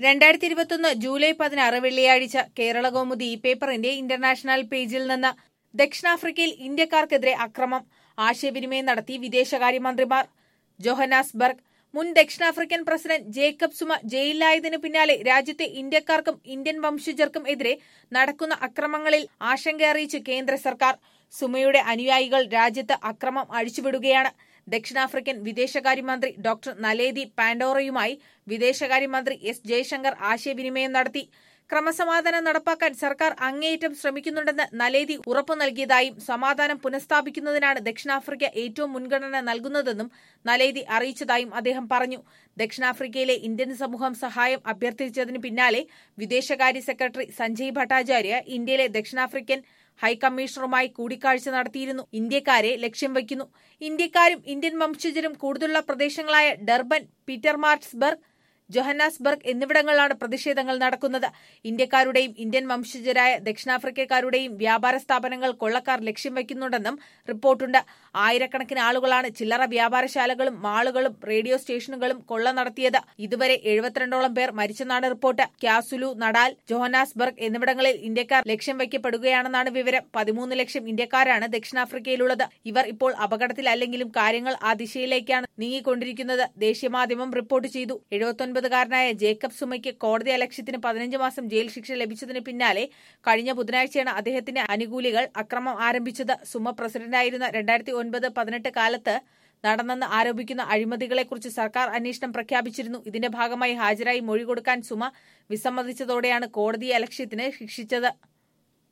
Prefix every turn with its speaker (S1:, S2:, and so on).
S1: രണ്ടായിരത്തി ഇരുപത്തൊന്ന് ജൂലൈ പതിനാറ് വെള്ളിയാഴ്ച കേരള കൗമുദി ഈ പേപ്പറിന്റെ ഇന്റർനാഷണൽ പേജിൽ നിന്ന് ദക്ഷിണാഫ്രിക്കയിൽ ഇന്ത്യക്കാർക്കെതിരെ അക്രമം ആശയവിനിമയം നടത്തി വിദേശകാര്യമന്ത്രിമാർ ജോഹനാസ്ബർഗ് മുൻ ദക്ഷിണാഫ്രിക്കൻ പ്രസിഡന്റ് ജേക്കബ് സുമ ജയിലിലായതിനു പിന്നാലെ രാജ്യത്തെ ഇന്ത്യക്കാർക്കും ഇന്ത്യൻ വംശജർക്കും എതിരെ നടക്കുന്ന അക്രമങ്ങളിൽ ആശങ്ക അറിയിച്ച് കേന്ദ്ര സർക്കാർ സുമയുടെ അനുയായികൾ രാജ്യത്ത് അക്രമം അഴിച്ചുവിടുകയാണ് ദക്ഷിണാഫ്രിക്കൻ വിദേശകാര്യമന്ത്രി ഡോക്ടർ നലേദി പാൻഡോറയുമായി വിദേശകാര്യമന്ത്രി എസ് ജയശങ്കർ ആശയവിനിമയം നടത്തി ക്രമസമാധാനം നടപ്പാക്കാൻ സർക്കാർ അങ്ങേയറ്റം ശ്രമിക്കുന്നുണ്ടെന്ന് നലേദി ഉറപ്പു നൽകിയതായും സമാധാനം പുനഃസ്ഥാപിക്കുന്നതിനാണ് ദക്ഷിണാഫ്രിക്ക ഏറ്റവും മുൻഗണന നൽകുന്നതെന്നും നലേദി അറിയിച്ചതായും അദ്ദേഹം പറഞ്ഞു ദക്ഷിണാഫ്രിക്കയിലെ ഇന്ത്യൻ സമൂഹം സഹായം അഭ്യർത്ഥിച്ചതിന് പിന്നാലെ വിദേശകാര്യ സെക്രട്ടറി സഞ്ജയ് ഭട്ടാചാര്യ ഇന്ത്യയിലെ ദക്ഷിണാഫ്രിക്കൻ ഹൈക്കമ്മീഷണറുമായി കൂടിക്കാഴ്ച നടത്തിയിരുന്നു ഇന്ത്യക്കാരെ ലക്ഷ്യം വയ്ക്കുന്നു ഇന്ത്യക്കാരും ഇന്ത്യൻ വംശജരും കൂടുതലുള്ള പ്രദേശങ്ങളായ ഡർബൻ പീറ്റർമാർട്സ്ബർഗ് ജൊഹന്നാസ്ബർഗ് എന്നിവിടങ്ങളിലാണ് പ്രതിഷേധങ്ങൾ നടക്കുന്നത് ഇന്ത്യക്കാരുടെയും ഇന്ത്യൻ വംശജരായ ദക്ഷിണാഫ്രിക്കക്കാരുടെയും വ്യാപാര സ്ഥാപനങ്ങൾ കൊള്ളക്കാർ ലക്ഷ്യം വയ്ക്കുന്നുണ്ടെന്നും റിപ്പോർട്ടുണ്ട് ആയിരക്കണക്കിന് ആളുകളാണ് ചില്ലറ വ്യാപാരശാലകളും മാളുകളും റേഡിയോ സ്റ്റേഷനുകളും കൊള്ള നടത്തിയത് ഇതുവരെ എഴുപത്തിരണ്ടോളം പേർ മരിച്ചെന്നാണ് റിപ്പോർട്ട് ക്യാസുലു നടാൽ ജോഹനാസ്ബർഗ് എന്നിവിടങ്ങളിൽ ഇന്ത്യക്കാർ ലക്ഷ്യം വയ്ക്കപ്പെടുകയാണെന്നാണ് വിവരം പതിമൂന്ന് ലക്ഷം ഇന്ത്യക്കാരാണ് ദക്ഷിണാഫ്രിക്കയിലുള്ളത് ഇവർ ഇപ്പോൾ അപകടത്തിലല്ലെങ്കിലും കാര്യങ്ങൾ ആ ദിശയിലേക്കാണ് നീങ്ങിക്കൊണ്ടിരിക്കുന്നത് ദേശീയ മാധ്യമം റിപ്പോർട്ട് ചെയ്തു എഴുപത്തൊൻപതുകാരനായ ജേക്കബ് സുമയ്ക്ക് കോടതി അലക്ഷ്യത്തിന് പതിനഞ്ച് മാസം ജയിൽ ശിക്ഷ ലഭിച്ചതിന് പിന്നാലെ കഴിഞ്ഞ ബുധനാഴ്ചയാണ് അദ്ദേഹത്തിന്റെ അനുകൂലികൾ അക്രമം ആരംഭിച്ചത് സുമ പ്രസിഡന്റായിരുന്ന രണ്ടായിരത്തി ഒൻപത് പതിനെട്ട് കാലത്ത് നടന്നെന്ന് ആരോപിക്കുന്ന അഴിമതികളെക്കുറിച്ച് സർക്കാർ അന്വേഷണം പ്രഖ്യാപിച്ചിരുന്നു ഇതിന്റെ ഭാഗമായി ഹാജരായി മൊഴി കൊടുക്കാൻ സുമ വിസമ്മതിച്ചതോടെയാണ് കോടതി അലക്ഷ്യത്തിന് ശിക്ഷിച്ചത്